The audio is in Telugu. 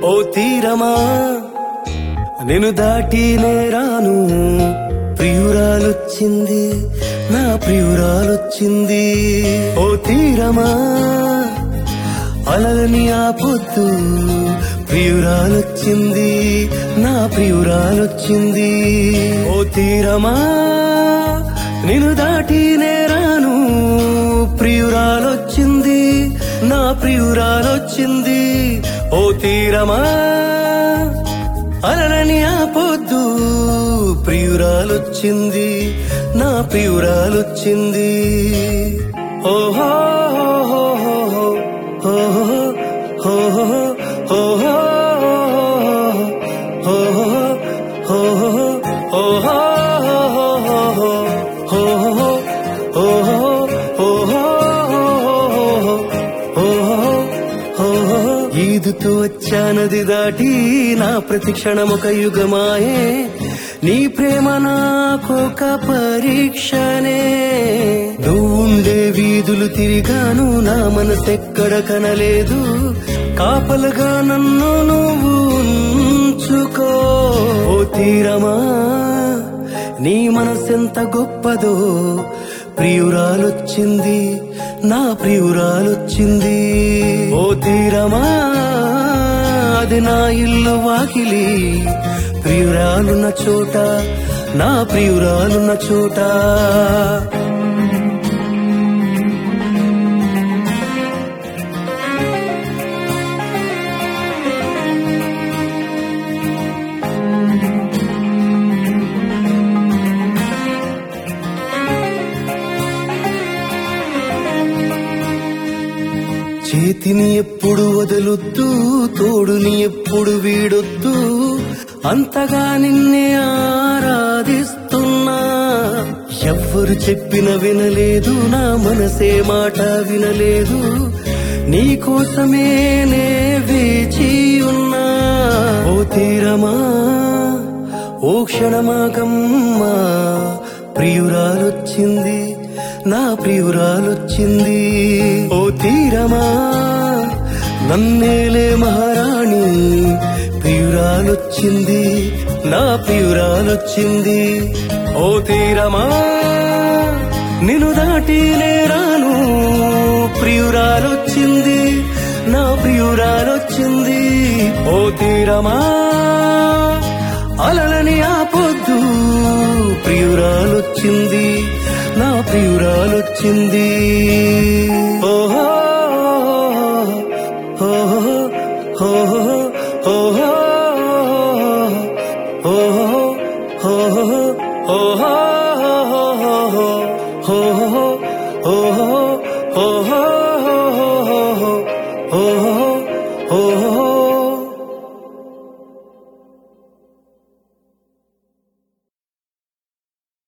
ఓ తీరమా నేను దాటి నేరాను ప్రియురాలొచ్చింది నా ప్రియురాలొచ్చింది ఓ తీరమా అలలని ఆపొద్దు ప్రియురాలొచ్చింది నా ప్రియురాలొచ్చింది ఓ తీరమా నేను దాటి నేరాను ప్రియురాలొచ్చింది నా ప్రియురాలొచ్చింది ఓ తీరమా అలలని ఆపొద్దు ప్రియురాలొచ్చింది నా ప్రియురాలొచ్చింది ఓహో ఓహో ఓహో ఓహో ఓహో ఈదుతూ వచ్చానది దాటి నా ప్రతి క్షణం ఒక యుగమాయే నీ ప్రేమ నాకొక పరీక్షనే నువ్వుండే వీధులు తిరిగాను నా మనసెక్కడ కనలేదు కాపలుగా నన్ను నువ్వు ఉంచుకో ఓ తీరమా నీ మనసెంత గొప్పదో ప్రియురాలొచ్చింది నా ప్రియురాలొచ్చింది ఓ తీరమా అది నా ఇల్లు వాకిలి ప్రియురాలున్న చోట నా ప్రియురాలున్న చోట చేతిని ఎప్పుడు వదలొద్దు తోడుని ఎప్పుడు వీడొద్దు అంతగా నిన్నే ఆరాధిస్తున్నా ఎవ్వరు చెప్పిన వినలేదు నా మనసే మాట వినలేదు నీ కోసమే నే వేచి ఉన్నా ఓ తీరమా ఓ క్షణమాగమ్మా ప్రియురాలొచ్చింది నా ప్రియురాలొచ్చింది ఓ తీరమా నన్నేలే మహారాణి ప్రియురాలొచ్చింది నా ప్రియురాలొచ్చింది ఓ తీరమా నిన్ను దాటి నేరాను ప్రియురాలొచ్చింది నా ప్రియురాలొచ్చింది ఓ తీరమా అలలని ఆపొద్దు ప్రియురాలొచ్చింది నా ప్రియురాలొచ్చింది ఓహో ఓహో ఓహో ఓహో ఓహో ఓహో ఓహో ఓహో ఓహో ఓహో ఓహో